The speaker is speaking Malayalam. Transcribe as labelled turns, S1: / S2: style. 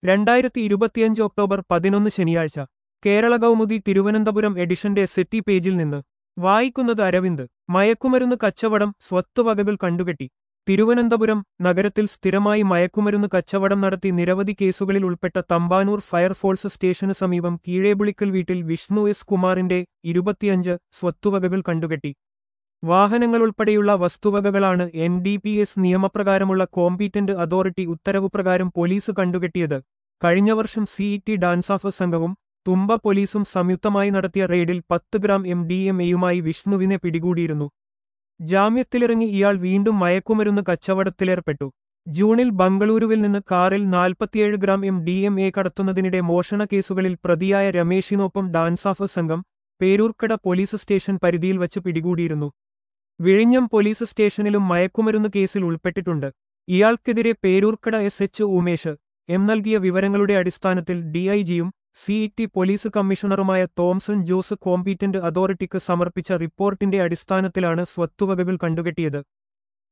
S1: രണ്ടായിരത്തി ഇരുപത്തിയഞ്ച് ഒക്ടോബർ പതിനൊന്ന് ശനിയാഴ്ച കേരള കൗമുദി തിരുവനന്തപുരം എഡിഷന്റെ സെറ്റി പേജിൽ നിന്ന് വായിക്കുന്നത് അരവിന്ദ് മയക്കുമരുന്ന് കച്ചവടം സ്വത്തുവകകൾ കണ്ടുകെട്ടി തിരുവനന്തപുരം നഗരത്തിൽ സ്ഥിരമായി മയക്കുമരുന്ന് കച്ചവടം നടത്തി നിരവധി കേസുകളിൽ ഉൾപ്പെട്ട തമ്പാനൂർ ഫയർഫോഴ്സ് സ്റ്റേഷന് സമീപം കീഴേബുളിക്കൽ വീട്ടിൽ വിഷ്ണു എസ് കുമാറിന്റെ ഇരുപത്തിയഞ്ച് സ്വത്തുവകകൾ കണ്ടുകെട്ടി വാഹനങ്ങളുൾപ്പെടെയുള്ള വസ്തുവകകളാണ് എൻ ഡി പി എസ് നിയമപ്രകാരമുള്ള കോമ്പീറ്റന്റ് അതോറിറ്റി ഉത്തരവുപ്രകാരം പോലീസ് കണ്ടുകെട്ടിയത് കഴിഞ്ഞ വർഷം സിഇടി ഡാൻസാഫ് സംഘവും തുമ്പ പോലീസും സംയുക്തമായി നടത്തിയ റെയ്ഡിൽ പത്ത് ഗ്രാം എം ഡി എം എയുമായി വിഷ്ണുവിനെ പിടികൂടിയിരുന്നു ജാമ്യത്തിലിറങ്ങി ഇയാൾ വീണ്ടും മയക്കുമരുന്ന് കച്ചവടത്തിലേർപ്പെട്ടു ജൂണിൽ ബംഗളൂരുവിൽ നിന്ന് കാറിൽ നാൽപ്പത്തിയേഴ് gram M D M A കടത്തുന്നതിനിടെ മോഷണ കേസുകളിൽ പ്രതിയായ രമേശിനൊപ്പം ഡാൻസാഫ് സംഘം പേരൂർക്കട പോലീസ് സ്റ്റേഷൻ പരിധിയിൽ വച്ച് പിടികൂടിയിരുന്നു വിഴിഞ്ഞം പോലീസ് സ്റ്റേഷനിലും മയക്കുമരുന്ന് കേസിൽ ഉൾപ്പെട്ടിട്ടുണ്ട് ഇയാൾക്കെതിരെ Peroorkada S H Umesh M നൽകിയ വിവരങ്ങളുടെ അടിസ്ഥാനത്തിൽ ഡിഐജിയും സിഇടി പോലീസ് കമ്മീഷണറുമായ തോംസൺ ജോസ് കോമ്പീറ്റന്റ് അതോറിറ്റിക്ക് സമർപ്പിച്ച റിപ്പോർട്ടിന്റെ അടിസ്ഥാനത്തിലാണ് സ്വത്തുവകകൾ കണ്ടുകെട്ടിയത്